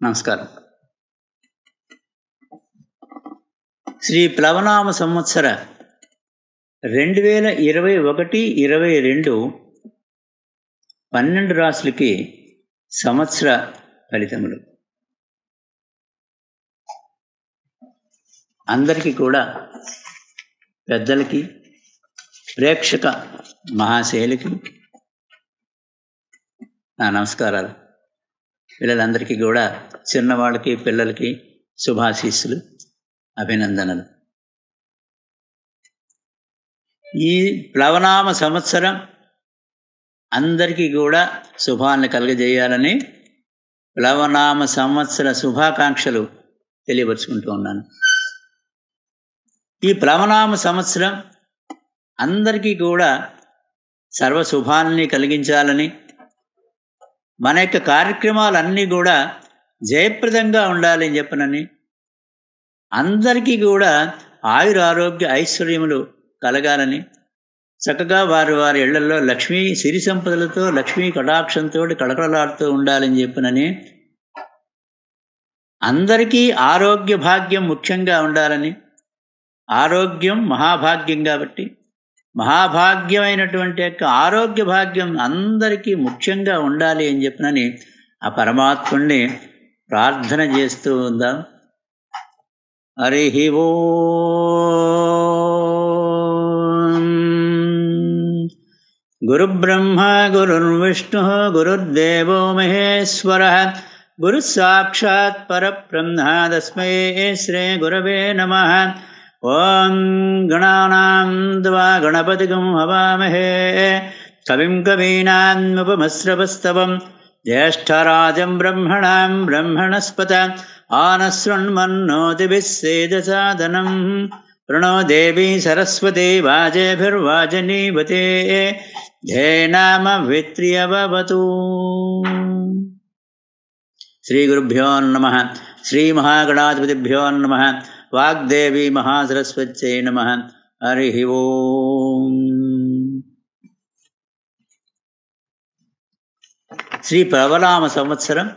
నమస్కారం శ్రీ ప్లవనామ సంవత్సర రెండు వేల ఇరవై ఒకటి ఇరవై రెండు పన్నెండు రాసులకి సంవత్సర ఫలితములు అందరికీ కూడా పెద్దలకి ప్రేక్షక మహాశైలికి నా నమస్కారాలు పిల్లలందరికీ కూడా చిన్నవాళ్ళకి పిల్లలకి శుభాశీస్సులు అభినందనలు ఈ ప్లవనామ సంవత్సరం అందరికీ కూడా శుభాన్ని కలుగజేయాలని ప్లవనామ సంవత్సర శుభాకాంక్షలు తెలియపరుచుకుంటూ ఉన్నాను ఈ ప్లవనామ సంవత్సరం అందరికీ కూడా సర్వ శుభాలని కలిగించాలని మన యొక్క కార్యక్రమాలన్నీ కూడా జయప్రదంగా ఉండాలి అని చెప్పనని అందరికీ కూడా ఆయుర ఆరోగ్య ఐశ్వర్యములు కలగాలని చక్కగా వారి వారి ఇళ్లలో లక్ష్మీ సిరి సంపదలతో లక్ష్మీ కటాక్షంతో కడకడలాడుతూ ఉండాలని చెప్పనని అందరికీ ఆరోగ్య భాగ్యం ముఖ్యంగా ఉండాలని ఆరోగ్యం మహాభాగ్యం కాబట్టి మహాభాగ్యమైనటువంటి యొక్క ఆరోగ్య భాగ్యం అందరికీ ముఖ్యంగా ఉండాలి అని చెప్పినని ఆ పరమాత్ముణ్ణి ప్రార్థన చేస్తూ ఉందాం హరి ఓ గురుబ్రహ్మ గురుర్విష్ణు గురుర్దేవో మహేశ్వర గురు సాక్షాత్ పరబ్రహ్మ తస్మై శ్రీ గురవే నమ ఓం గణానాం ద్వా గణపతిగం హవామహే కవిం కవీనాముపమస్రవస్తవం జ్యేష్ఠరాజం బ్రహ్మణాం బ్రహ్మణస్పత ఆనశృణ్మన్నోతిభిస్సేదసాదనం ప్రణో దేవీ సరస్వతి వాజేభిర్వాజనీవతే ధ్యేనామ విత్రియవతు శ్రీగురుభ్యో నమ శ్రీమహాగణాధిపతిభ్యో నమ వాగ్దేవి మహాసరస్వత్యై నమ హరి ఓం శ్రీ ప్రబలామ సంవత్సరం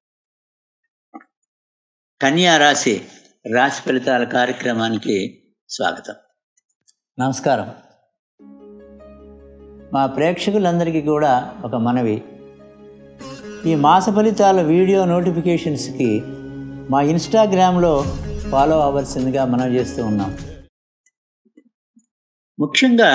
కన్యా రాశి రాశి ఫలితాల కార్యక్రమానికి స్వాగతం నమస్కారం మా ప్రేక్షకులందరికీ కూడా ఒక మనవి ఈ మాస ఫలితాల వీడియో నోటిఫికేషన్స్కి మా ఇన్స్టాగ్రామ్లో ఫాలో అవ్వాల్సిందిగా మనం చేస్తూ ఉన్నాం ముఖ్యంగా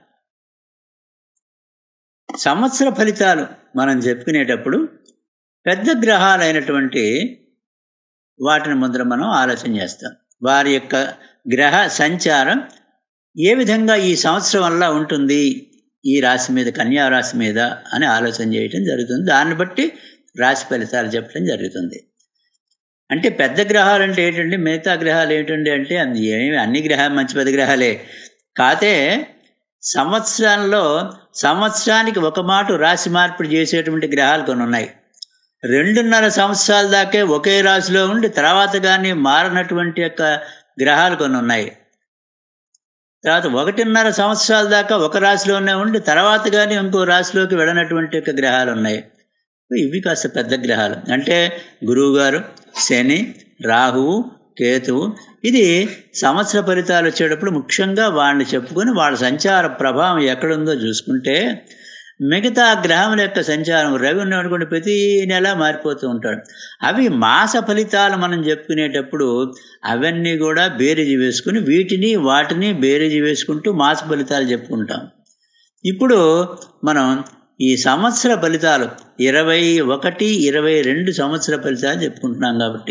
సంవత్సర ఫలితాలు మనం చెప్పుకునేటప్పుడు పెద్ద గ్రహాలైనటువంటి వాటిని ముందర మనం ఆలోచన చేస్తాం వారి యొక్క గ్రహ సంచారం ఏ విధంగా ఈ సంవత్సరం వల్ల ఉంటుంది ఈ రాశి మీద కన్యా రాశి మీద అని ఆలోచన చేయటం జరుగుతుంది దాన్ని బట్టి రాశి ఫలితాలు చెప్పడం జరుగుతుంది అంటే పెద్ద గ్రహాలు అంటే ఏంటంటే మిగతా గ్రహాలు ఏంటండి అంటే అది ఏమి అన్ని గ్రహాలు మంచి పెద్ద గ్రహాలే కాతే సంవత్సరంలో సంవత్సరానికి ఒక మాట రాశి మార్పిడి చేసేటువంటి గ్రహాలు కొన్ని ఉన్నాయి రెండున్నర సంవత్సరాల దాకే ఒకే రాశిలో ఉండి తర్వాత కానీ మారినటువంటి యొక్క గ్రహాలు కొన్ని ఉన్నాయి తర్వాత ఒకటిన్నర సంవత్సరాల దాకా ఒక రాశిలోనే ఉండి తర్వాత కానీ ఇంకో రాశిలోకి వెళ్ళనటువంటి యొక్క గ్రహాలు ఉన్నాయి ఇవి కాస్త పెద్ద గ్రహాలు అంటే గురువుగారు శని రాహువు కేతువు ఇది సంవత్సర ఫలితాలు వచ్చేటప్పుడు ముఖ్యంగా వాళ్ళని చెప్పుకొని వాళ్ళ సంచార ప్రభావం ఎక్కడుందో చూసుకుంటే మిగతా గ్రహముల యొక్క సంచారం రవి ఉన్నటువంటి ప్రతి నెల మారిపోతూ ఉంటాడు అవి మాస ఫలితాలు మనం చెప్పుకునేటప్పుడు అవన్నీ కూడా బేరీజు వేసుకుని వీటిని వాటిని బేరీజు వేసుకుంటూ మాస ఫలితాలు చెప్పుకుంటాం ఇప్పుడు మనం ఈ సంవత్సర ఫలితాలు ఇరవై ఒకటి ఇరవై రెండు సంవత్సర ఫలితాలు చెప్పుకుంటున్నాం కాబట్టి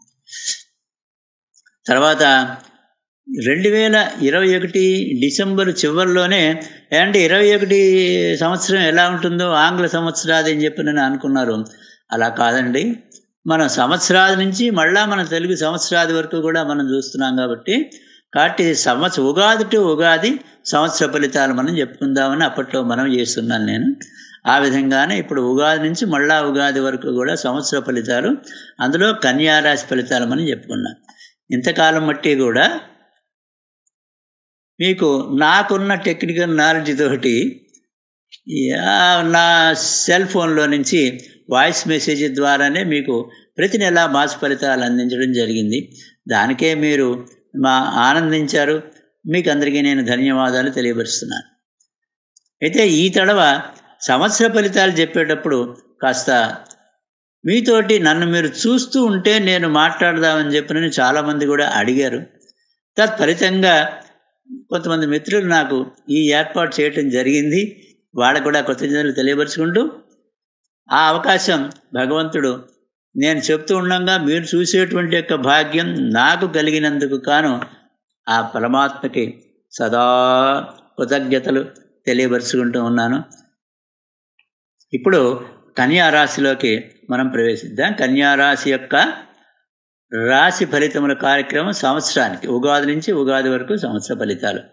తర్వాత రెండు వేల ఇరవై ఒకటి డిసెంబర్ చివరిలోనే అంటే ఇరవై ఒకటి సంవత్సరం ఎలా ఉంటుందో ఆంగ్ల సంవత్సరాది అని చెప్పి నేను అనుకున్నారు అలా కాదండి మనం సంవత్సరాది నుంచి మళ్ళా మన తెలుగు సంవత్సరాది వరకు కూడా మనం చూస్తున్నాం కాబట్టి కాబట్టి సంవత్సరం ఉగాది టు ఉగాది సంవత్సర ఫలితాలు మనం చెప్పుకుందామని అప్పట్లో మనం చేస్తున్నాను నేను ఆ విధంగానే ఇప్పుడు ఉగాది నుంచి మళ్ళా ఉగాది వరకు కూడా సంవత్సర ఫలితాలు అందులో కన్యారాశి ఫలితాలు మనం చెప్పుకున్నాం ఇంతకాలం మట్టి కూడా మీకు నాకున్న టెక్నికల్ నాలెడ్జ్ తోటి యా, నా సెల్ ఫోన్లో నుంచి వాయిస్ మెసేజ్ ద్వారానే మీకు ప్రతి నెల మాస ఫలితాలు అందించడం జరిగింది దానికే మీరు మా ఆనందించారు మీకు అందరికీ నేను ధన్యవాదాలు తెలియపరుస్తున్నాను అయితే ఈ తడవ సంవత్సర ఫలితాలు చెప్పేటప్పుడు కాస్త మీతోటి నన్ను మీరు చూస్తూ ఉంటే నేను మాట్లాడదామని చెప్పినని చాలామంది కూడా అడిగారు తత్ఫలితంగా కొంతమంది మిత్రులు నాకు ఈ ఏర్పాటు చేయటం జరిగింది వాళ్ళకు కూడా కృతజ్ఞతలు తెలియపరుచుకుంటూ ఆ అవకాశం భగవంతుడు నేను చెప్తూ ఉండగా మీరు చూసేటువంటి యొక్క భాగ్యం నాకు కలిగినందుకు కాను ఆ పరమాత్మకి సదా కృతజ్ఞతలు తెలియపరుచుకుంటూ ఉన్నాను ఇప్పుడు కన్యా రాశిలోకి మనం ప్రవేశిద్దాం కన్యా రాశి యొక్క రాశి ఫలితముల కార్యక్రమం సంవత్సరానికి ఉగాది నుంచి ఉగాది వరకు సంవత్సర ఫలితాలు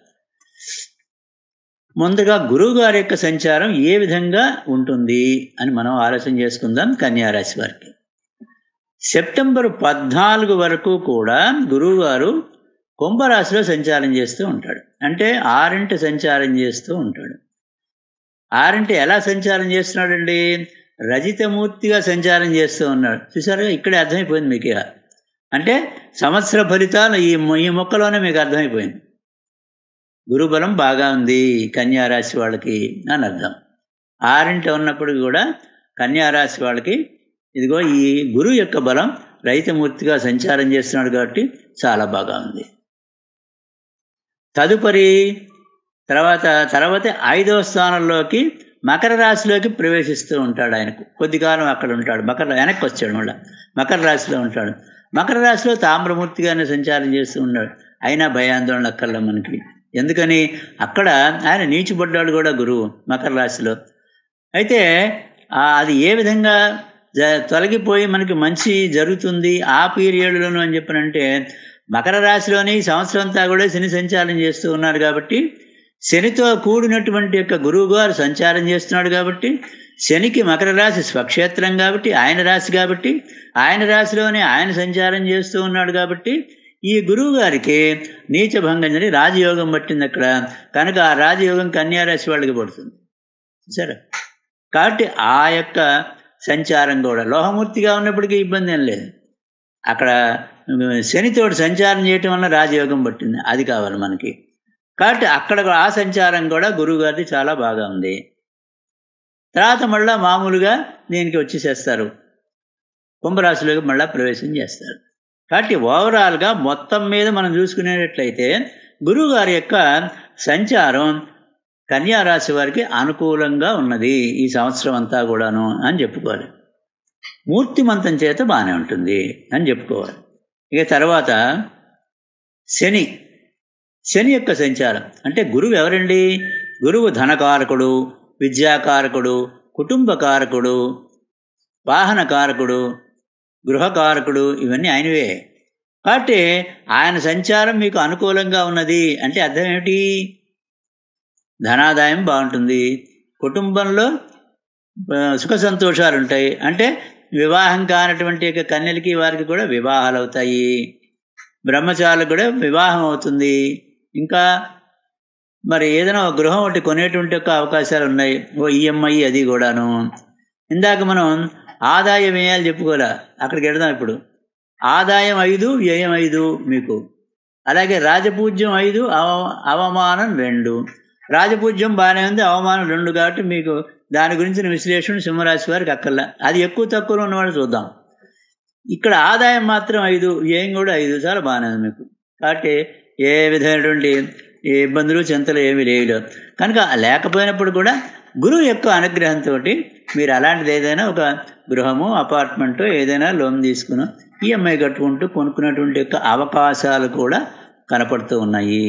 ముందుగా గురువు గారి యొక్క సంచారం ఏ విధంగా ఉంటుంది అని మనం ఆలోచన చేసుకుందాం కన్యా రాశి వారికి సెప్టెంబర్ పద్నాలుగు వరకు కూడా గురువుగారు కుంభరాశిలో సంచారం చేస్తూ ఉంటాడు అంటే ఆరింటి సంచారం చేస్తూ ఉంటాడు ఆరింటి ఎలా సంచారం చేస్తున్నాడండి రజితమూర్తిగా సంచారం చేస్తూ ఉన్నాడు చూసారా ఇక్కడే అర్థమైపోయింది మీకు ఇక. అంటే సంవత్సర ఫలితాలు ఈ మొ- ఈ మొక్కలోనే మీకు అర్థమైపోయింది గురుబలం బాగా ఉంది కన్యా రాశి వాళ్ళకి అని అర్థం ఆరింటి ఉన్నప్పుడు కూడా కన్యా రాశి వాళ్ళకి ఇదిగో ఈ గురువు యొక్క బలం రైతమూర్తిగా సంచారం చేస్తున్నాడు కాబట్టి చాలా బాగా ఉంది తదుపరి తర్వాత తర్వాత ఐదవ స్థానంలోకి మకర రాశిలోకి ప్రవేశిస్తూ ఉంటాడు ఆయనకు కొద్ది కాలం అక్కడ ఉంటాడు మకర వెనక్కి వచ్చాడు మళ్ళీ మకర రాశిలో ఉంటాడు మకర రాశిలో తామ్రమూర్తిగానే సంచారం చేస్తూ ఉన్నాడు అయినా భయాందోళన అక్కర్లే మనకి ఎందుకని అక్కడ ఆయన నీచిపడ్డాడు కూడా గురువు మకర రాశిలో అయితే ఆ, అది ఏ విధంగా జ- తొలగిపోయి మనకి మంచి జరుగుతుంది ఆ పీరియడ్లోను అని చెప్పనంటే మకర రాశిలోని ఈ సంవత్సరం అంతా కూడా శని సంచారం చేస్తూ ఉన్నారు కాబట్టి శనితో కూడినటువంటి యొక్క గురువు గారు సంచారం చేస్తున్నాడు కాబట్టి శనికి మకర రాశి స్వక్షేత్రం కాబట్టి ఆయన రాశి కాబట్టి ఆయన రాశిలోనే ఆయన సంచారం చేస్తూ ఉన్నాడు కాబట్టి ఈ గురువు గారికి నీచభంగం జరిగి రాజయోగం పట్టింది అక్కడ కనుక ఆ రాజయోగం కన్యా రాశి వాళ్ళకి పడుతుంది సరే కాబట్టి ఆ యొక్క సంచారం కూడా లోహమూర్తిగా ఉన్నప్పటికీ ఇబ్బంది ఏం లేదు అక్కడ శనితోటి సంచారం చేయటం వల్ల రాజయోగం పట్టింది అది కావాలి మనకి కాబట్టి అక్కడ ఆ సంచారం కూడా గురువుగారిది చాలా బాగా ఉంది తర్వాత మళ్ళా మామూలుగా దీనికి వచ్చేసేస్తారు కుంభరాశిలోకి మళ్ళా ప్రవేశం చేస్తారు కాబట్టి ఓవరాల్గా మొత్తం మీద మనం చూసుకునేటట్లయితే గురువుగారి యొక్క సంచారం కన్యా రాశి వారికి అనుకూలంగా ఉన్నది ఈ సంవత్సరం అంతా కూడాను అని చెప్పుకోవాలి మూర్తిమంతం చేత బాగానే ఉంటుంది అని చెప్పుకోవాలి ఇక తర్వాత శని శని యొక్క సంచారం అంటే గురువు ఎవరండి గురువు ధనకారకుడు విద్యాకారకుడు కుటుంబకారకుడు వాహనకారకుడు గృహకారకుడు ఇవన్నీ ఆయనవే కాబట్టి ఆయన సంచారం మీకు అనుకూలంగా ఉన్నది అంటే అర్థం ఏమిటి ధనాదాయం బాగుంటుంది కుటుంబంలో ఆ, సుఖ సంతోషాలు ఉంటాయి అంటే వివాహం కానటువంటి యొక్క కన్యలకి వారికి కూడా వివాహాలు అవుతాయి బ్రహ్మచారులకు కూడా వివాహం అవుతుంది ఇంకా మరి ఏదైనా ఒక గృహం ఒకటి కొనేటువంటి యొక్క అవకాశాలు ఉన్నాయి ఓ ఈఎంఐ అది కూడాను ఇందాక మనం ఆదాయ వ్యయాలు చెప్పుకోలే అక్కడికి వెళదాం ఇప్పుడు ఆదాయం ఐదు వ్యయం ఐదు మీకు అలాగే రాజపూజ్యం ఐదు అవ అవమానం రెండు రాజపూజ్యం బాగానే ఉంది అవమానం రెండు కాబట్టి మీకు దాని గురించిన విశ్లేషణ సింహరాశి వారికి అక్కర్లా అది ఎక్కువ తక్కువలో ఉన్నవాడు చూద్దాం ఇక్కడ ఆదాయం మాత్రం ఐదు వ్యయం కూడా ఐదు చాలా బాగానే ఉంది మీకు కాబట్టి ఏ విధమైనటువంటి ఏ ఇబ్బందులు చింతలు ఏమీ లేవు కనుక లేకపోయినప్పుడు కూడా గురువు యొక్క అనుగ్రహంతో మీరు అలాంటిది ఏదైనా ఒక గృహము అపార్ట్మెంటు ఏదైనా లోన్ తీసుకుని ఈఎంఐ కట్టుకుంటూ కొనుక్కున్నటువంటి యొక్క అవకాశాలు కూడా కనపడుతూ ఉన్నాయి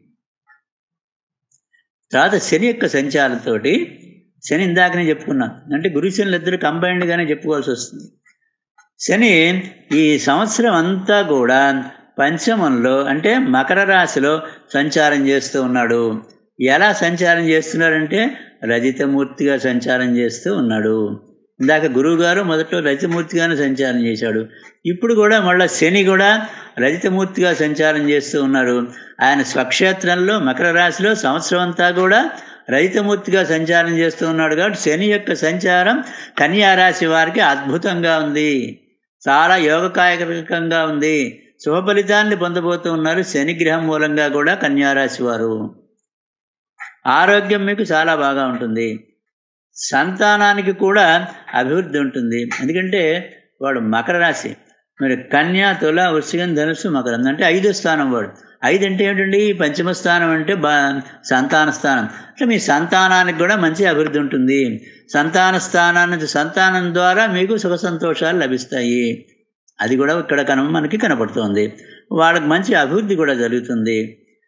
తర్వాత శని యొక్క సంచారంతో శని ఇందాకనే చెప్పుకున్నాం అంటే గురు శనులు ఇద్దరు కంబైన్డ్గానే చెప్పుకోవాల్సి వస్తుంది శని ఈ సంవత్సరం అంతా కూడా పంచమంలో అంటే మకర రాశిలో సంచారం చేస్తూ ఉన్నాడు ఎలా సంచారం చేస్తున్నాడంటే రజితమూర్తిగా సంచారం చేస్తూ ఉన్నాడు ఇందాక గురువుగారు మొదట్లో రజితమూర్తిగానే సంచారం చేశాడు ఇప్పుడు కూడా మళ్ళీ శని కూడా రజితమూర్తిగా సంచారం చేస్తూ ఉన్నారు ఆయన స్వక్షేత్రంలో మకర రాశిలో సంవత్సరం అంతా కూడా రహితమూర్తిగా సంచారం చేస్తూ ఉన్నాడు కాబట్టి శని యొక్క సంచారం కన్యారాశి వారికి అద్భుతంగా ఉంది చాలా యోగకాయకంగా ఉంది శుభ ఫలితాన్ని పొందబోతూ ఉన్నారు శనిగ్రహం మూలంగా కూడా కన్యారాశి వారు ఆరోగ్యం మీకు చాలా బాగా ఉంటుంది సంతానానికి కూడా అభివృద్ధి ఉంటుంది ఎందుకంటే వాడు మకర రాశి మరి కన్య తుల వృశ్చికం ధనుస్సు మకరం అంటే ఐదో స్థానం వాడు ఐదు అంటే ఏమిటండి పంచమ స్థానం అంటే బా సంతాన స్థానం అంటే మీ సంతానానికి కూడా మంచి అభివృద్ధి ఉంటుంది సంతాన స్థానాన్ని సంతానం ద్వారా మీకు సుఖ సంతోషాలు లభిస్తాయి అది కూడా ఇక్కడ కన మనకి కనపడుతుంది వాళ్ళకి మంచి అభివృద్ధి కూడా జరుగుతుంది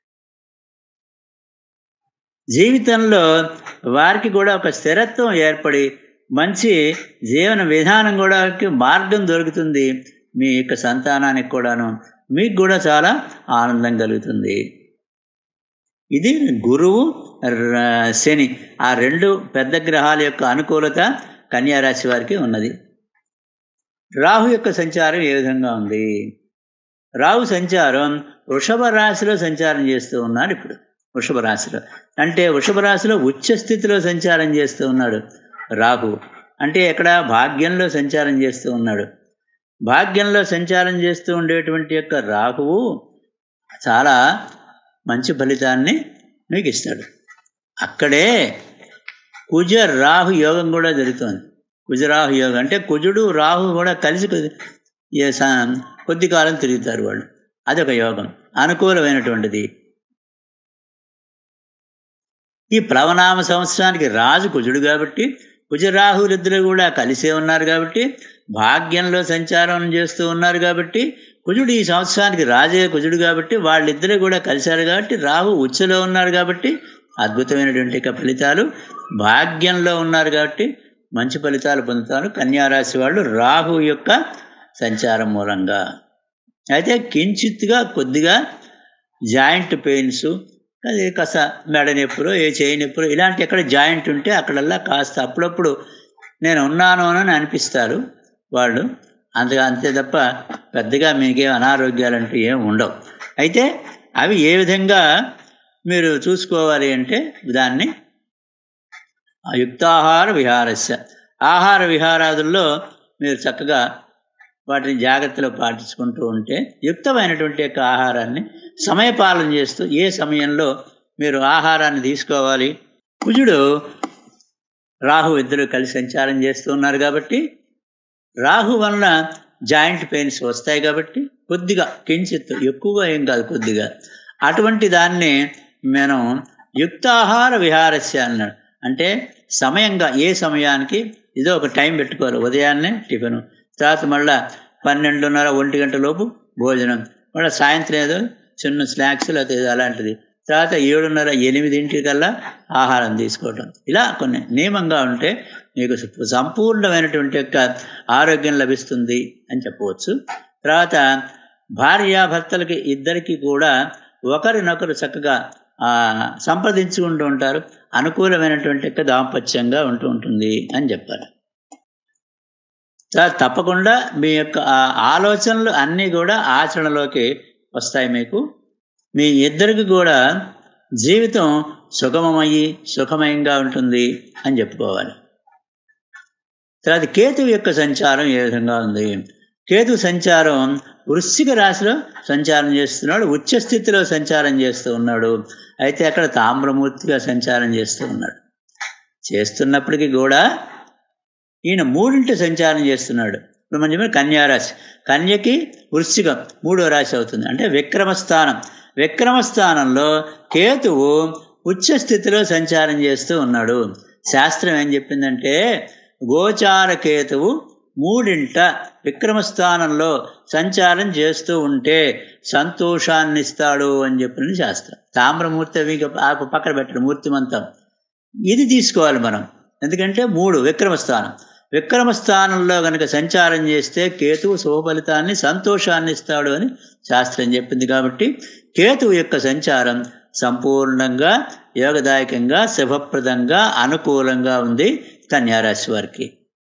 జీవితంలో వారికి కూడా ఒక స్థిరత్వం ఏర్పడి మంచి జీవన విధానం కూడా మార్గం దొరుకుతుంది మీ యొక్క సంతానానికి కూడాను మీకు కూడా చాలా ఆనందం కలుగుతుంది ఇది గురువు ర- శని ఆ రెండు పెద్ద గ్రహాల యొక్క అనుకూలత కన్యారాశి వారికి ఉన్నది రాహు యొక్క సంచారం ఏ విధంగా ఉంది రాహు సంచారం వృషభ రాశిలో సంచారం చేస్తూ ఉన్నాడు ఇప్పుడు వృషభ రాశిలో అంటే వృషభ రాశిలో ఉచ్చ స్థితిలో సంచారం చేస్తూ ఉన్నాడు రాహు అంటే ఎక్కడ భాగ్యంలో సంచారం చేస్తూ ఉన్నాడు భాగ్యంలో సంచారం చేస్తూ ఉండేటువంటి యొక్క రాహువు చాలా మంచి ఫలితాన్ని మీకు ఇస్తాడు అక్కడే కుజ రాహు యోగం కూడా జరుగుతుంది కుజరాహు యోగం అంటే కుజుడు రాహు కూడా కలిసి కొద్ది- ఏ స- కొద్ది కాలం తిరుగుతారు వాళ్ళు అదొక యోగం అనుకూలమైనటువంటిది ఈ ప్లవనామ సంవత్సరానికి రాజు కుజుడు కాబట్టి కుజరాహులిద్దరు కూడా కలిసే ఉన్నారు కాబట్టి భాగ్యంలో సంచారం చేస్తూ ఉన్నారు కాబట్టి కుజుడు ఈ సంవత్సరానికి రాజే కుజుడు కాబట్టి వాళ్ళిద్దరూ కూడా కలిశారు కాబట్టి రాహు ఉచ్చలో ఉన్నారు కాబట్టి అద్భుతమైనటువంటి యొక్క ఫలితాలు భాగ్యంలో ఉన్నారు కాబట్టి మంచి ఫలితాలు పొందుతారు కన్యారాశి వాళ్ళు రాహు యొక్క సంచారం మూలంగా అయితే కించిత్తుగా కొద్దిగా జాయింట్ పెయిన్స్ అది కాస్త మెడ నొప్పులు ఏ చేయి నొప్పులు ఇలాంటి ఎక్కడ జాయింట్ ఉంటే అక్కడల్లా కాస్త అప్పుడప్పుడు నేను ఉన్నాను అని అనిపిస్తారు వాళ్ళు అంతగా అంతే తప్ప పెద్దగా మీకేం అనారోగ్యాలు అంటూ ఏం ఉండవు అయితే అవి ఏ విధంగా మీరు చూసుకోవాలి అంటే దాన్ని ఆ యుక్తాహార విహారస్య ఆహార విహారాదుల్లో మీరు చక్కగా వాటిని జాగ్రత్తలో పాటించుకుంటూ ఉంటే యుక్తమైనటువంటి యొక్క ఆహారాన్ని సమయపాలన చేస్తూ ఏ సమయంలో మీరు ఆహారాన్ని తీసుకోవాలి కుజుడు రాహు ఇద్దరు కలిసి సంచారం చేస్తూ ఉన్నారు కాబట్టి రాహు వలన జాయింట్ పెయిన్స్ వస్తాయి కాబట్టి కొద్దిగా కించిత్ ఎక్కువగా ఏం కాదు కొద్దిగా అటువంటి దాన్ని మనం యుక్తాహార విహారస్య అన్నాడు అంటే సమయంగా ఏ సమయానికి ఇదో ఒక టైం పెట్టుకోవాలి ఉదయాన్నే టిఫిన్ తర్వాత మళ్ళా పన్నెండున్నర ఒంటి గంట లోపు భోజనం మళ్ళీ సాయంత్రం ఏదో చిన్న స్నాక్స్ లేకపోతే ఏదో అలాంటిది తర్వాత ఏడున్నర ఎనిమిదింటికల్లా ఆహారం తీసుకోవటం ఇలా కొన్ని నియమంగా ఉంటే మీకు సంపూర్ణమైనటువంటి యొక్క ఆరోగ్యం లభిస్తుంది అని చెప్పవచ్చు తర్వాత భార్యాభర్తలకి ఇద్దరికి కూడా ఒకరినొకరు చక్కగా ఆ, సంప్రదించుకుంటూ ఉంటారు అనుకూలమైనటువంటి యొక్క దాంపత్యంగా ఉంటూ ఉంటుంది అని చెప్పారు తర్వాత తప్పకుండా మీ యొక్క ఆ ఆలోచనలు అన్నీ కూడా ఆచరణలోకి వస్తాయి మీకు మీ ఇద్దరికి కూడా జీవితం సుగమమయ్యి సుఖమయంగా ఉంటుంది అని చెప్పుకోవాలి తర్వాత కేతువు యొక్క సంచారం ఏ విధంగా ఉంది కేతు సంచారం వృశ్చిక రాశిలో సంచారం చేస్తున్నాడు ఉచ్చ స్థితిలో సంచారం చేస్తూ ఉన్నాడు అయితే అక్కడ తామ్రమూర్తిగా సంచారం చేస్తూ ఉన్నాడు చేస్తున్నప్పటికీ కూడా ఈయన మూడింటి సంచారం చేస్తున్నాడు ఇప్పుడు మనం చెప్పిన కన్యారాశి కన్యకి వృశ్చికం మూడో రాశి అవుతుంది అంటే విక్రమస్థానం విక్రమస్థానంలో కేతువు ఉచ్చ స్థితిలో సంచారం చేస్తూ ఉన్నాడు శాస్త్రం ఏం చెప్పిందంటే గోచార కేతువు మూడింట విక్రమస్థానంలో సంచారం చేస్తూ ఉంటే సంతోషాన్ని ఇస్తాడు అని చెప్పిన శాస్త్రం తామ్రమూర్తి అవి ఇక ఆ పక్కన పెట్టడం మూర్తిమంతం ఇది తీసుకోవాలి మనం ఎందుకంటే మూడు విక్రమస్థానం విక్రమస్థానంలో కనుక సంచారం చేస్తే కేతువు శుభ ఫలితాన్ని సంతోషాన్ని ఇస్తాడు అని శాస్త్రం చెప్పింది కాబట్టి కేతువు యొక్క సంచారం సంపూర్ణంగా యోగదాయకంగా శుభప్రదంగా అనుకూలంగా ఉంది కన్యారాశి వారికి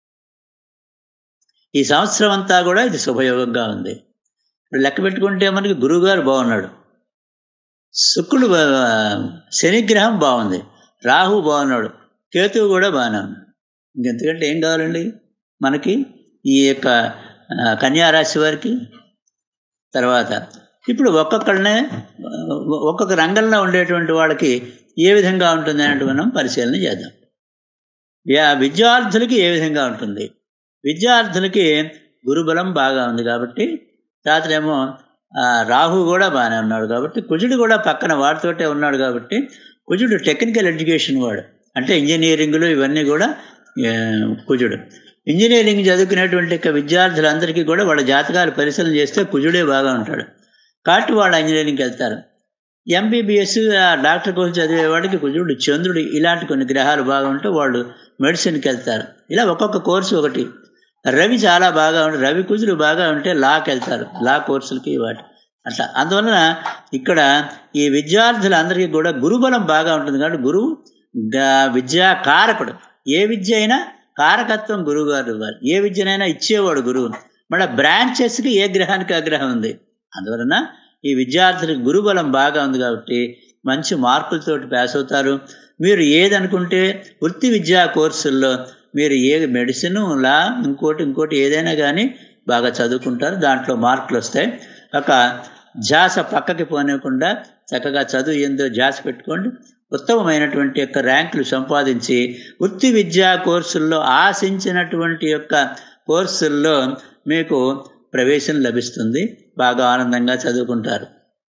ఈ సంవత్సరం అంతా కూడా ఇది శుభయోగంగా ఉంది ఇప్పుడు లెక్క పెట్టుకుంటే మనకి గురువుగారు బాగున్నాడు శుక్రుడు బా- శనిగ్రహం బాగుంది రాహు బాగున్నాడు కేతువు కూడా బాగానే ఉన్నాడు ఇంకెంతకంటే ఏం కావాలండి మనకి ఈ యొక్క ఆ, కన్యారాశి వారికి తర్వాత ఇప్పుడు ఒక్కొక్కళ్ళనే ఆ, ఒక్కొక్క రంగంలో ఉండేటువంటి వాళ్ళకి ఏ విధంగా ఉంటుంది అన్నట్టు మనం పరిశీలన చేద్దాం యా విద్యార్థులకి ఏ విధంగా ఉంటుంది విద్యార్థులకి గురుబలం బాగా ఉంది కాబట్టి రాత్రేమో ఆ, రాహు కూడా బాగానే ఉన్నాడు కాబట్టి కుజుడు కూడా పక్కన వాడితోటే ఉన్నాడు కాబట్టి కుజుడు టెక్నికల్ ఎడ్యుకేషన్ వాడు అంటే ఇంజనీరింగ్లు ఇవన్నీ కూడా ఆ, కుజుడు ఇంజనీరింగ్ చదువుకునేటువంటి యొక్క విద్యార్థులందరికీ కూడా వాళ్ళ జాతకాలు పరిశీలన చేస్తే కుజుడే బాగా ఉంటాడు కాబట్టి వాళ్ళు ఇంజనీరింగ్కి వెళ్తారు ఎంబీబీఎస్ డాక్టర్ కోసం చదివే వాడికి కుజుడు చంద్రుడు ఇలాంటి కొన్ని గ్రహాలు బాగా ఉంటే వాళ్ళు మెడిసిన్కి వెళ్తారు ఇలా ఒక్కొక్క కోర్సు ఒకటి రవి చాలా బాగా ఉంటే రవి కుజులు బాగా ఉంటే లాకి వెళ్తారు లా కోర్సులకి వాటి అట్లా అందువలన ఇక్కడ ఈ విద్యార్థులందరికీ కూడా గురుబలం బాగా ఉంటుంది కాబట్టి గురువు గా- విద్యా కారకుడు ఏ విద్య అయినా కారకత్వం గురువు గారు ఇవ్వాలి ఏ విద్యనైనా ఇచ్చేవాడు గురువు మళ్ళీ బ్రాంచెస్కి ఏ గ్రహానికి ఆ గ్రహం ఉంది అందువలన ఈ విద్యార్థులకు గురుబలం బాగా ఉంది కాబట్టి మంచి మార్కులతోటి పాస్ అవుతారు మీరు ఏదనుకుంటే వృత్తి విద్యా కోర్సుల్లో మీరు ఏ మెడిసిన్ లా ఇంకోటి ఇంకోటి ఏదైనా కానీ బాగా చదువుకుంటారు దాంట్లో మార్కులు వస్తాయి ఒక జాస పక్కకి పోనివ్వకుండా చక్కగా చదువు ఏందో జాస పెట్టుకోండి ఉత్తమమైనటువంటి యొక్క ర్యాంకులు సంపాదించి వృత్తి విద్యా కోర్సుల్లో ఆశించినటువంటి యొక్క కోర్సుల్లో మీకు ప్రవేశం లభిస్తుంది బాగా ఆనందంగా చదువుకుంటారు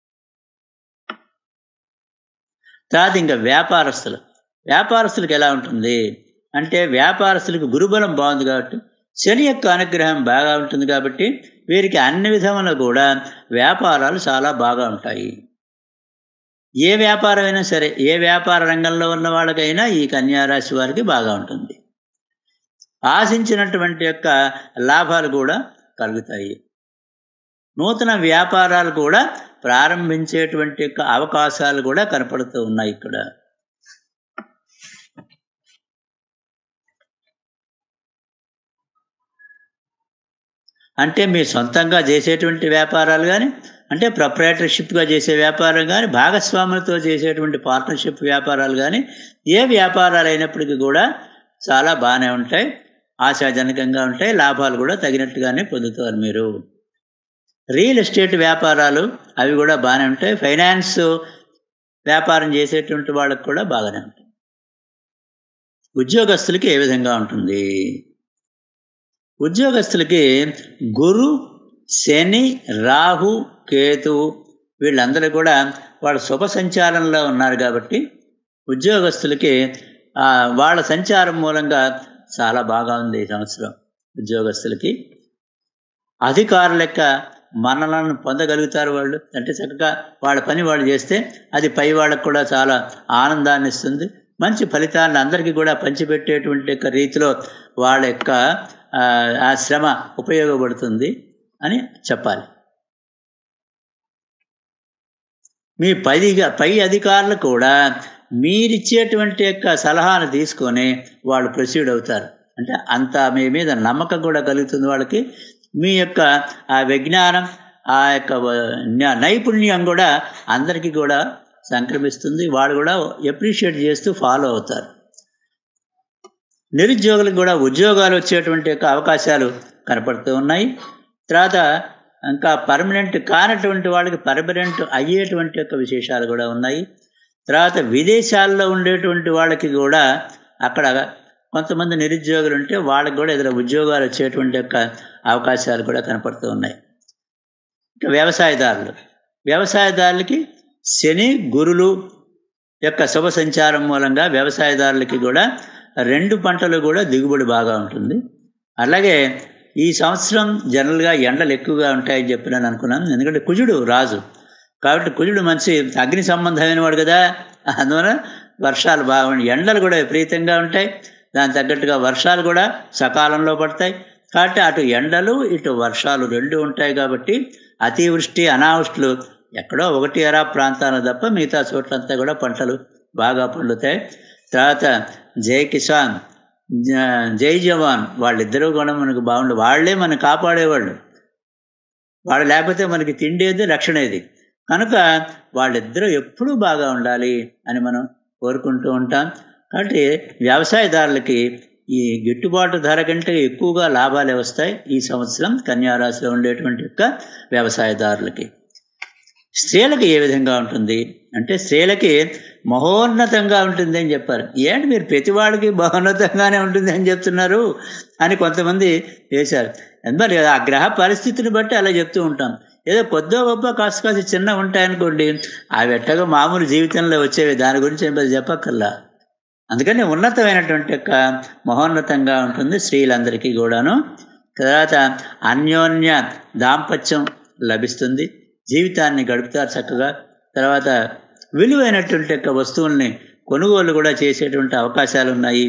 తర్వాత ఇంకా వ్యాపారస్తులు వ్యాపారస్తులకు ఎలా ఉంటుంది అంటే వ్యాపారస్తులకు గురుబలం బాగుంది కాబట్టి శని యొక్క అనుగ్రహం బాగా ఉంటుంది కాబట్టి వీరికి అన్ని విధములు కూడా వ్యాపారాలు చాలా బాగా ఉంటాయి ఏ వ్యాపారమైనా సరే ఏ వ్యాపార రంగంలో ఉన్న వాళ్ళకైనా ఈ కన్యారాశి వారికి బాగా ఉంటుంది ఆశించినటువంటి యొక్క లాభాలు కూడా కలుగుతాయి నూతన వ్యాపారాలు కూడా ప్రారంభించేటువంటి యొక్క అవకాశాలు కూడా కనపడుతూ ఉన్నాయి ఇక్కడ అంటే మీరు సొంతంగా చేసేటువంటి వ్యాపారాలు కానీ అంటే ప్రొపరేటర్షిప్గా చేసే వ్యాపారం కానీ భాగస్వాములతో చేసేటువంటి పార్ట్నర్షిప్ వ్యాపారాలు కానీ ఏ వ్యాపారాలు అయినప్పటికీ కూడా చాలా బాగానే ఉంటాయి ఆశాజనకంగా ఉంటాయి లాభాలు కూడా తగినట్టుగానే పొందుతారు మీరు రియల్ ఎస్టేట్ వ్యాపారాలు అవి కూడా బాగానే ఉంటాయి ఫైనాన్స్ వ్యాపారం చేసేటువంటి వాళ్ళకి కూడా బాగానే ఉంటాయి ఉద్యోగస్తులకి ఏ విధంగా ఉంటుంది ఉద్యోగస్తులకి గురు శని రాహు కేతు వీళ్ళందరూ కూడా వాళ్ళ శుభ సంచారంలో ఉన్నారు కాబట్టి ఉద్యోగస్తులకి ఆ, వాళ్ళ సంచారం మూలంగా చాలా బాగా ఉంది ఈ సంవత్సరం ఉద్యోగస్తులకి అధికారుల యొక్క మన్నలను పొందగలుగుతారు వాళ్ళు అంటే చక్కగా వాళ్ళ పని వాళ్ళు చేస్తే అది పై వాళ్ళకు కూడా చాలా ఆనందాన్ని ఇస్తుంది మంచి ఫలితాలను అందరికీ కూడా పంచిపెట్టేటువంటి యొక్క రీతిలో వాళ్ళ యొక్క ఆ, ఆ శ్రమ ఉపయోగపడుతుంది అని చెప్పాలి మీ పైగా పై అధికారులు కూడా మీరిచ్చేటువంటి యొక్క సలహాను తీసుకొని వాళ్ళు ప్రొసీడ్ అవుతారు అంటే అంత మీ మీద నమ్మకం కూడా కలుగుతుంది వాళ్ళకి మీ యొక్క ఆ విజ్ఞానం ఆ యొక్క న- నైపుణ్యం కూడా అందరికీ కూడా సంక్రమిస్తుంది వాళ్ళు కూడా ఎప్రిషియేట్ చేస్తూ ఫాలో అవుతారు నిరుద్యోగులకు కూడా ఉద్యోగాలు వచ్చేటువంటి యొక్క అవకాశాలు కనపడుతూ ఉన్నాయి తర్వాత ఇంకా పర్మనెంట్ కానటువంటి వాళ్ళకి పర్మనెంట్ అయ్యేటువంటి యొక్క విశేషాలు కూడా ఉన్నాయి తర్వాత విదేశాల్లో ఉండేటువంటి వాళ్ళకి కూడా అక్కడ కొంతమంది నిరుద్యోగులు ఉంటే వాళ్ళకి కూడా ఏదైనా ఉద్యోగాలు వచ్చేటువంటి యొక్క అవకాశాలు కూడా కనపడుతూ ఉన్నాయి ఇంకా వ్యవసాయదారులు వ్యవసాయదారులకి శని గురులు యొక్క శుభ సంచారం మూలంగా వ్యవసాయదారులకి కూడా రెండు పంటలు కూడా దిగుబడి బాగా ఉంటుంది అలాగే ఈ సంవత్సరం జనరల్గా ఎండలు ఎక్కువగా ఉంటాయని చెప్పి నేను అనుకున్నాను ఎందుకంటే కుజుడు రాజు కాబట్టి కుజుడు మంచి అగ్ని సంబంధమైన వాడు కదా అందువల్ల వర్షాలు బాగుండి ఎండలు కూడా విపరీతంగా ఉంటాయి దాని తగ్గట్టుగా వర్షాలు కూడా సకాలంలో పడతాయి కాబట్టి అటు ఎండలు ఇటు వర్షాలు రెండు ఉంటాయి కాబట్టి అతివృష్టి అనావృష్టులు ఎక్కడో ఒకటి అరా ప్రాంతాలు తప్ప మిగతా చోట్లంతా కూడా పంటలు బాగా పండుతాయి తర్వాత జై కిసాన్ జ- జై జవాన్ వాళ్ళిద్దరూ కూడా మనకు బాగుండు వాళ్ళే మనం కాపాడేవాళ్ళు వాళ్ళు లేకపోతే మనకి తిండేది రక్షణ ఏది కనుక వాళ్ళిద్దరూ ఎప్పుడూ బాగా ఉండాలి అని మనం కోరుకుంటూ ఉంటాం కాబట్టి వ్యవసాయదారులకి ఈ గిట్టుబాటు ధర కంటే ఎక్కువగా లాభాలే వస్తాయి ఈ సంవత్సరం కన్యారాశిలో ఉండేటువంటి యొక్క వ్యవసాయదారులకి స్త్రీలకు ఏ విధంగా ఉంటుంది అంటే స్త్రీలకి మహోన్నతంగా ఉంటుంది అని చెప్పారు ఏంటి మీరు ప్రతి వాళ్ళకి మహోన్నతంగానే ఉంటుంది అని చెప్తున్నారు అని కొంతమంది వేశారు మరి ఆ గ్రహ పరిస్థితిని బట్టి అలా చెప్తూ ఉంటాం ఏదో కొద్దో గొప్ప కాస్త కాస్త చిన్న ఉంటాయనుకోండి అవి ఎట్టగా మామూలు జీవితంలో వచ్చేవి దాని గురించి ఏం పెద్ద చెప్పక్కర్లా అందుకని ఉన్నతమైనటువంటి యొక్క మహోన్నతంగా ఉంటుంది స్త్రీలందరికీ కూడాను తర్వాత అన్యోన్య దాంపత్యం లభిస్తుంది జీవితాన్ని గడుపుతారు చక్కగా తర్వాత విలువైనటువంటి యొక్క వస్తువుల్ని కొనుగోలు కూడా చేసేటువంటి అవకాశాలు ఉన్నాయి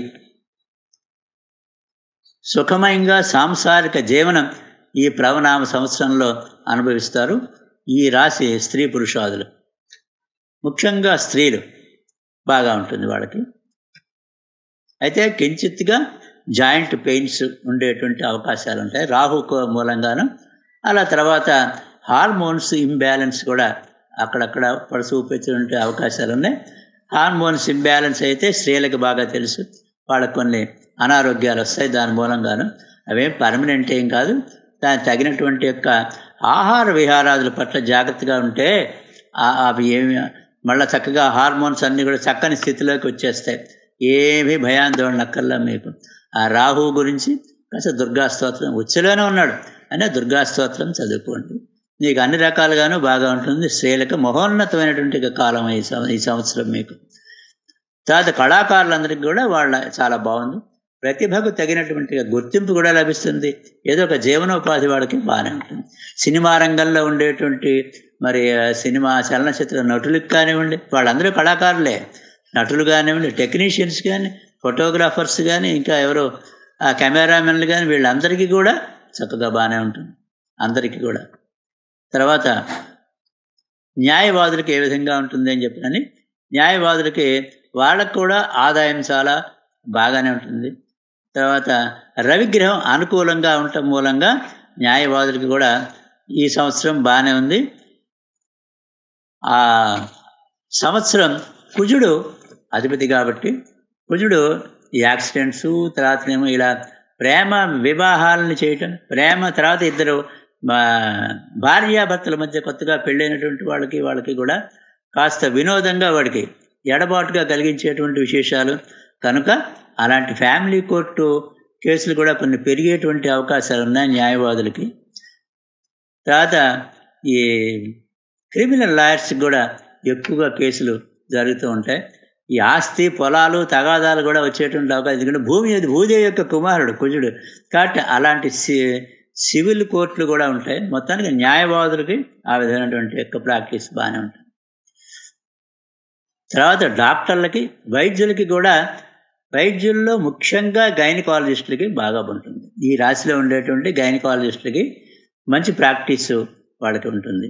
సుఖమయంగా సాంసారిక జీవనం ఈ ప్లవనామ సంవత్సరంలో అనుభవిస్తారు ఈ రాశి స్త్రీ పురుషాదులు ముఖ్యంగా స్త్రీలు బాగా ఉంటుంది వాళ్ళకి అయితే కించిత్తుగా జాయింట్ పెయిన్స్ ఉండేటువంటి అవకాశాలు ఉంటాయి రాహు మూలంగాను అలా తర్వాత హార్మోన్స్ ఇంబ్యాలెన్స్ కూడా అక్కడక్కడ పడుసూపెట్టే అవకాశాలు ఉన్నాయి హార్మోన్స్ ఇంబ్యాలెన్స్ అయితే స్త్రీలకు బాగా తెలుసు వాళ్ళకు కొన్ని అనారోగ్యాలు వస్తాయి దాని మూలంగాను అవేం పర్మనెంట్ ఏం కాదు దానికి తగినటువంటి యొక్క ఆహార విహారాదుల పట్ల జాగ్రత్తగా ఉంటే అవి ఏమి మళ్ళీ చక్కగా హార్మోన్స్ అన్నీ కూడా చక్కని స్థితిలోకి వచ్చేస్తాయి ఏమీ భయాందోళన అక్కర్లా మీకు ఆ రాహు గురించి కాస్త దుర్గా స్తోత్రం ఉచ్చలోనే ఉన్నాడు అనే దుర్గా స్తోత్రం చదువుకోండి నీకు అన్ని రకాలుగాను బాగా ఉంటుంది స్త్రీలకు మహోన్నతమైనటువంటి కాలం ఈ ఈ సంవత్సరం మీకు తర్వాత కళాకారులందరికీ కూడా వాళ్ళ చాలా బాగుంది ప్రతిభకు తగినటువంటి గుర్తింపు కూడా లభిస్తుంది ఏదో ఒక జీవనోపాధి వాడికి బాగానే ఉంటుంది సినిమా రంగంలో ఉండేటువంటి మరి సినిమా చలనచిత్ర నటులకు కానివ్వండి వాళ్ళందరూ కళాకారులే నటులు కానివ్వండి టెక్నీషియన్స్ కానీ ఫోటోగ్రాఫర్స్ కానీ ఇంకా ఎవరో ఆ కెమెరామెన్లు కానీ వీళ్ళందరికీ కూడా చక్కగా బాగానే ఉంటుంది అందరికీ కూడా తర్వాత న్యాయవాదులకి ఏ విధంగా ఉంటుంది అని చెప్పినని న్యాయవాదులకి వాళ్ళకు కూడా ఆదాయం చాలా బాగానే ఉంటుంది తర్వాత రవిగ్రహం అనుకూలంగా ఉండటం మూలంగా న్యాయవాదులకి కూడా ఈ సంవత్సరం బాగానే ఉంది ఆ సంవత్సరం కుజుడు అధిపతి కాబట్టి కుజుడు యాక్సిడెంట్స్ తర్వాతనేమో ఇలా ప్రేమ వివాహాలను చేయటం ప్రేమ తర్వాత ఇద్దరు భార్యాభర్తల మధ్య కొత్తగా పెళ్ళైనటువంటి వాళ్ళకి వాళ్ళకి కూడా కాస్త వినోదంగా వాడికి ఎడబాటుగా కలిగించేటువంటి విశేషాలు కనుక అలాంటి ఫ్యామిలీ కోర్టు కేసులు కూడా కొన్ని పెరిగేటువంటి అవకాశాలు ఉన్నాయి న్యాయవాదులకి తర్వాత ఈ క్రిమినల్ లాయర్స్కి కూడా ఎక్కువగా కేసులు జరుగుతూ ఉంటాయి ఈ ఆస్తి పొలాలు తగాదాలు కూడా వచ్చేటువంటి అవకాశం ఎందుకంటే భూమి భూదేవి యొక్క కుమారుడు కుజుడు కాబట్టి అలాంటి సి సివిల్ కోర్టులు కూడా ఉంటాయి మొత్తానికి న్యాయవాదులకి ఆ విధమైనటువంటి యొక్క ప్రాక్టీస్ బాగానే ఉంటుంది తర్వాత డాక్టర్లకి వైద్యులకి కూడా వైద్యుల్లో ముఖ్యంగా గైనకాలజిస్టులకి బాగా ఉంటుంది ఈ రాశిలో ఉండేటువంటి గైనకాలజిస్టులకి మంచి ప్రాక్టీస్ వాళ్ళకి ఉంటుంది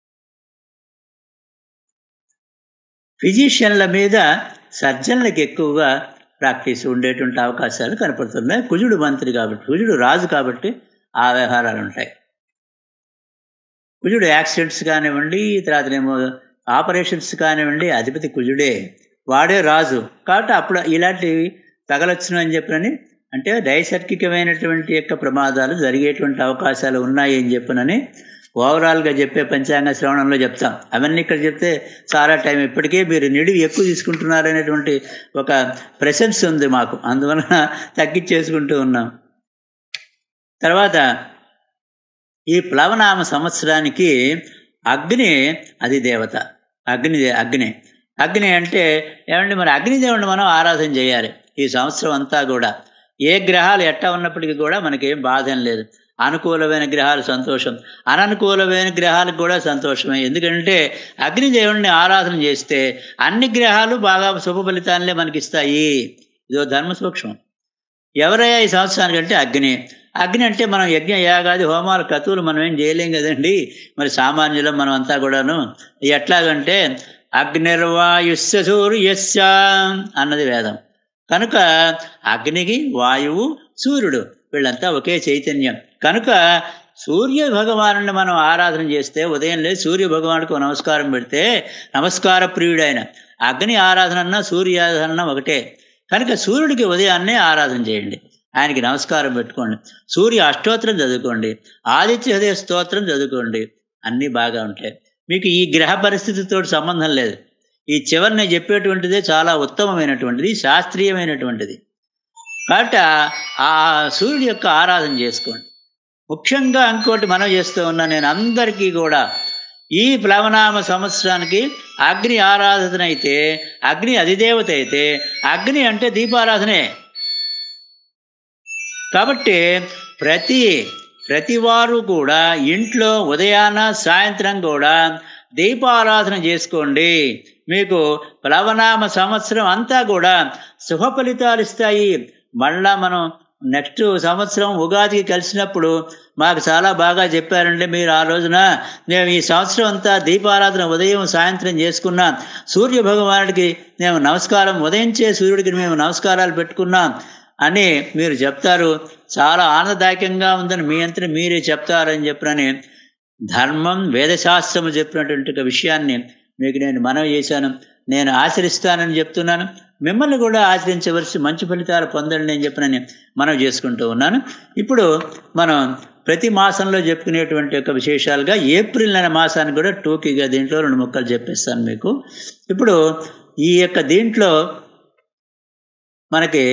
ఫిజిషియన్ల మీద సర్జన్లకు ఎక్కువగా ప్రాక్టీస్ ఉండేటువంటి అవకాశాలు కనపడుతున్నాయి కుజుడు మంత్రి కాబట్టి కుజుడు రాజు కాబట్టి ఆ వ్యవహారాలు ఉంటాయి కుజుడు యాక్సిడెంట్స్ కానివ్వండి తర్వాతనేమో ఆపరేషన్స్ కానివ్వండి అధిపతి కుజుడే వాడే రాజు కాబట్టి అప్పుడు ఇలాంటివి తగలొచ్చును అని చెప్పనని అంటే నైసర్గికమైనటువంటి యొక్క ప్రమాదాలు జరిగేటువంటి అవకాశాలు ఉన్నాయి అని చెప్పనని ఓవరాల్గా చెప్పే పంచాంగ శ్రవణంలో చెప్తాం అవన్నీ ఇక్కడ చెప్తే చాలా టైం ఇప్పటికే మీరు నిడివి ఎక్కువ తీసుకుంటున్నారనేటువంటి ఒక ప్రెసెన్స్ ఉంది మాకు అందువలన తగ్గించేసుకుంటూ ఉన్నాం తర్వాత ఈ ప్లవనామ సంవత్సరానికి అగ్ని అది దేవత అగ్ని అగ్ని అగ్ని అంటే ఏమంటే మరి అగ్నిదేవుడిని మనం ఆరాధన చేయాలి ఈ సంవత్సరం అంతా కూడా ఏ గ్రహాలు ఎట్టా ఉన్నప్పటికీ కూడా మనకేం బాధ లేదు అనుకూలమైన గ్రహాలు సంతోషం అననుకూలమైన గ్రహాలకు కూడా సంతోషమే ఎందుకంటే అగ్నిదేవుడిని ఆరాధన చేస్తే అన్ని గ్రహాలు బాగా శుభ ఫలితాలనే మనకి ఇస్తాయి ఇదో ధర్మ సూక్ష్మం ఎవరయ్యా ఈ సంవత్సరానికంటే అగ్ని అగ్ని అంటే మనం యజ్ఞ యాగాది హోమాలు కతువులు మనం ఏం చేయలేం కదండి మరి సామాన్యులం మనం అంతా కూడాను ఎట్లాగంటే అగ్నిర్వాయుస్య సూర్యస్య అన్నది వేదం కనుక అగ్నికి వాయువు సూర్యుడు వీళ్ళంతా ఒకే చైతన్యం కనుక సూర్య భగవాను మనం ఆరాధన చేస్తే ఉదయం లేదు సూర్య భగవానుకు నమస్కారం పెడితే నమస్కార ప్రియుడైన అగ్ని ఆరాధన అన్నా సూర్య ఆరాధన అన్నా ఒకటే కనుక సూర్యుడికి ఉదయాన్నే ఆరాధన చేయండి ఆయనకి నమస్కారం పెట్టుకోండి సూర్య అష్టోత్తరం చదువుకోండి ఆదిత్య హృదయ స్తోత్రం చదువుకోండి అన్నీ బాగా ఉంటాయి మీకు ఈ గ్రహ పరిస్థితితో సంబంధం లేదు ఈ చివరి నేను చెప్పేటువంటిదే చాలా ఉత్తమమైనటువంటిది శాస్త్రీయమైనటువంటిది కాబట్టి ఆ సూర్యుడి యొక్క ఆరాధన చేసుకోండి ముఖ్యంగా ఇంకోటి మనం చేస్తూ ఉన్నా నేను అందరికీ కూడా ఈ ప్లవనామ సంవత్సరానికి అగ్ని ఆరాధన అయితే అగ్ని అధిదేవత అయితే అగ్ని అంటే దీపారాధనే కాబట్టి ప్రతి ప్రతి వారు కూడా ఇంట్లో ఉదయాన సాయంత్రం కూడా దీపారాధన చేసుకోండి మీకు ప్లవనామ సంవత్సరం అంతా కూడా శుభ ఫలితాలు ఇస్తాయి మళ్ళా మనం నెక్స్ట్ సంవత్సరం ఉగాదికి కలిసినప్పుడు మాకు చాలా బాగా చెప్పారండి మీరు ఆ రోజున మేము ఈ సంవత్సరం అంతా దీపారాధన ఉదయం సాయంత్రం చేసుకున్నాం సూర్య భగవానుడికి మేము నమస్కారం ఉదయించే సూర్యుడికి మేము నమస్కారాలు పెట్టుకున్నాం అని మీరు చెప్తారు చాలా ఆనందదాయకంగా ఉందని మీ అంతా మీరే చెప్తారని చెప్పినని ధర్మం వేదశాస్త్రము చెప్పినటువంటి ఒక విషయాన్ని మీకు నేను మనవి చేశాను నేను ఆచరిస్తానని చెప్తున్నాను మిమ్మల్ని కూడా ఆచరించవలసి మంచి ఫలితాలు పొందండి అని చెప్పినని మనం చేసుకుంటూ ఉన్నాను ఇప్పుడు మనం ప్రతి మాసంలో చెప్పుకునేటువంటి యొక్క విశేషాలుగా ఏప్రిల్ నెల మాసానికి కూడా టూకీగా దీంట్లో రెండు ముక్కలు చెప్పిస్తాను మీకు ఇప్పుడు ఈ యొక్క దీంట్లో మనకి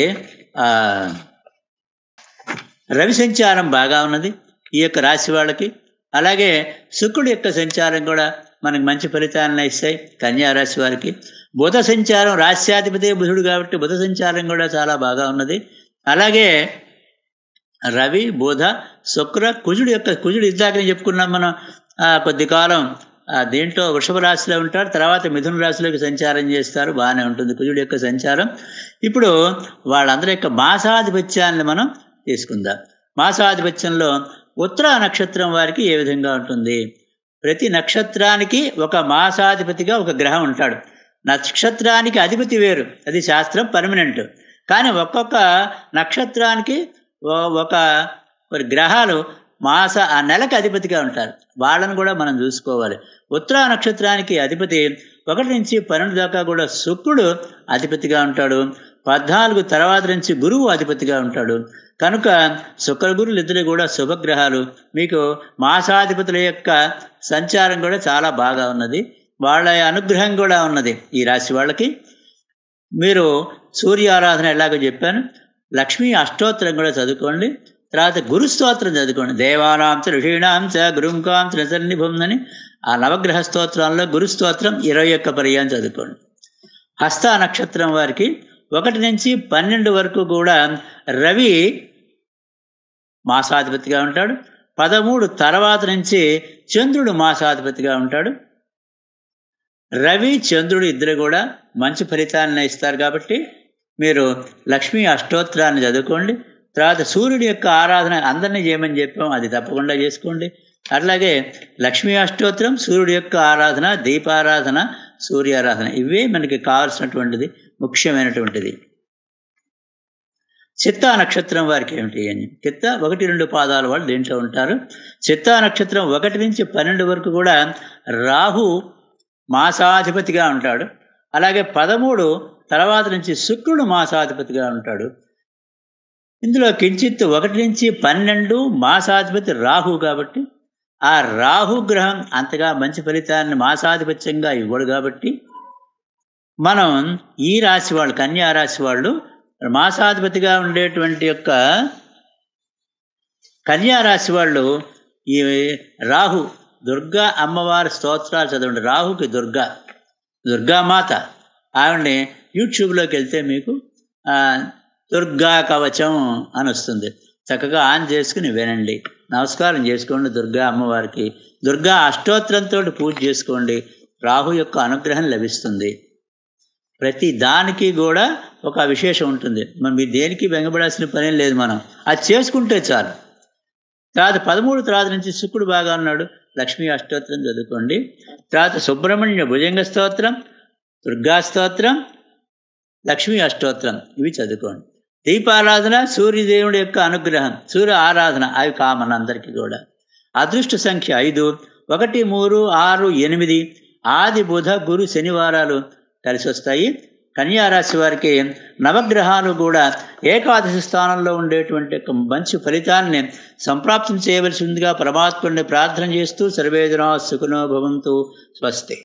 రవి సంచారం బాగా ఉన్నది ఈ యొక్క రాశి వాళ్ళకి అలాగే శుక్రుడి యొక్క సంచారం కూడా మనకి మంచి ఫలితాలను ఇస్తాయి కన్యా రాశి వారికి బుధ సంచారం రాశ్యాధిపతి బుధుడు కాబట్టి బుధ సంచారం కూడా చాలా బాగా ఉన్నది అలాగే రవి బుధ శుక్ర కుజుడు యొక్క కుజుడు ఇందాకనే చెప్పుకున్నాం మనం కొద్ది కాలం దీంట్లో వృషభ రాశిలో ఉంటారు తర్వాత మిథున రాశిలోకి సంచారం చేస్తారు బాగానే ఉంటుంది కుజుడు యొక్క సంచారం ఇప్పుడు వాళ్ళందరి యొక్క మాసాధిపత్యాన్ని మనం తీసుకుందాం మాసాధిపత్యంలో ఉత్తర నక్షత్రం వారికి ఏ విధంగా ఉంటుంది ప్రతి నక్షత్రానికి ఒక మాసాధిపతిగా ఒక గ్రహం ఉంటాడు నక్షత్రానికి అధిపతి వేరు అది శాస్త్రం పర్మనెంట్ కానీ ఒక్కొక్క నక్షత్రానికి ఒక గ్రహాలు మాస ఆ నెలకు అధిపతిగా ఉంటారు వాళ్ళని కూడా మనం చూసుకోవాలి ఉత్తర నక్షత్రానికి అధిపతి ఒకటి నుంచి పన్నెండు దాకా కూడా శుక్రుడు అధిపతిగా ఉంటాడు పద్నాలుగు తర్వాత నుంచి గురువు అధిపతిగా ఉంటాడు కనుక శుక్రగురులు ఇద్దరు కూడా శుభగ్రహాలు మీకు మాసాధిపతుల యొక్క సంచారం కూడా చాలా బాగా ఉన్నది వాళ్ళ అనుగ్రహం కూడా ఉన్నది ఈ రాశి వాళ్ళకి మీరు సూర్య ఆరాధన ఎలాగో చెప్పాను లక్ష్మీ అష్టోత్తరం కూడా చదువుకోండి తర్వాత గురు స్తోత్రం చదువుకోండి దేవానాంచ ఋషీణాంచ గురుంకాంచ సన్నిభం అని ఆ నవగ్రహ స్తోత్రంలో గురు స్తోత్రం ఇరవై ఒక్క పర్యాయం చదువుకోండి హస్త నక్షత్రం వారికి ఒకటి నుంచి పన్నెండు వరకు కూడా రవి మాసాధిపతిగా ఉంటాడు పదమూడు తర్వాత నుంచి చంద్రుడు మాసాధిపతిగా ఉంటాడు రవి చంద్రుడు ఇద్దరు కూడా మంచి ఫలితాలను ఇస్తారు కాబట్టి మీరు లక్ష్మీ అష్టోత్తరాన్ని చదువుకోండి తర్వాత సూర్యుడి యొక్క ఆరాధన అందరినీ చేయమని చెప్పాం అది తప్పకుండా చేసుకోండి అట్లాగే లక్ష్మీ అష్టోత్తరం సూర్యుడి యొక్క ఆరాధన దీపారాధన సూర్యారాధన ఇవే మనకి కావాల్సినటువంటిది ముఖ్యమైనటువంటిది చిత్తా నక్షత్రం వారికి ఏమిటి అని చిత్త ఒకటి రెండు పాదాల వాళ్ళు దీంట్లో ఉంటారు చిత్తా నక్షత్రం ఒకటి నుంచి పన్నెండు వరకు కూడా రాహు మాసాధిపతిగా ఉంటాడు అలాగే పదమూడు తర్వాత నుంచి శుక్రుడు మాసాధిపతిగా ఉంటాడు ఇందులో కించిత్ ఒకటి నుంచి పన్నెండు మాసాధిపతి రాహు కాబట్టి ఆ రాహు గ్రహం అంతగా మంచి ఫలితాన్ని మాసాధిపత్యంగా ఇవ్వడు కాబట్టి మనం ఈ రాశి వాళ్ళు కన్యా రాశి వాళ్ళు మాసాధిపతిగా ఉండేటువంటి యొక్క కన్యా రాశి వాళ్ళు ఈ రాహు దుర్గా అమ్మవారి స్తోత్రాలు చదవండి రాహుకి దుర్గా దుర్గామాత ఆవిడని యూట్యూబ్లోకి వెళ్తే మీకు దుర్గా కవచం అని వస్తుంది చక్కగా ఆన్ చేసుకుని వినండి నమస్కారం చేసుకోండి దుర్గా అమ్మవారికి దుర్గా అష్టోత్తరంతో పూజ చేసుకోండి రాహు యొక్క అనుగ్రహం లభిస్తుంది ప్రతి దానికి కూడా ఒక విశేషం ఉంటుంది మనం మీరు దేనికి బెంగపడాల్సిన పనేం లేదు మనం అది చేసుకుంటే చాలు తర్వాత పదమూడు తర్వాత నుంచి శుక్రుడు బాగా ఉన్నాడు లక్ష్మీ అష్టోత్తరం చదువుకోండి తర్వాత సుబ్రహ్మణ్య భుజంగ స్తోత్రం దుర్గా స్తోత్రం లక్ష్మీ అష్టోత్తరం ఇవి చదువుకోండి దీపారాధన సూర్యదేవుడి యొక్క అనుగ్రహం సూర్య ఆరాధన అవి కామన్ అందరికీ కూడా అదృష్ట సంఖ్య ఐదు ఒకటి మూడు ఆరు ఎనిమిది ఆది బుధ గురు శనివారాలు కలిసి వస్తాయి కన్యారాశి వారికి నవగ్రహాలు కూడా ఏకాదశి స్థానంలో ఉండేటువంటి ఒక మంచి ఫలితాన్ని సంప్రాప్తం చేయవలసిందిగా పరమాత్ముడిని ప్రార్థన చేస్తూ సర్వేదనా సుఖనో భవంతు స్వస్తి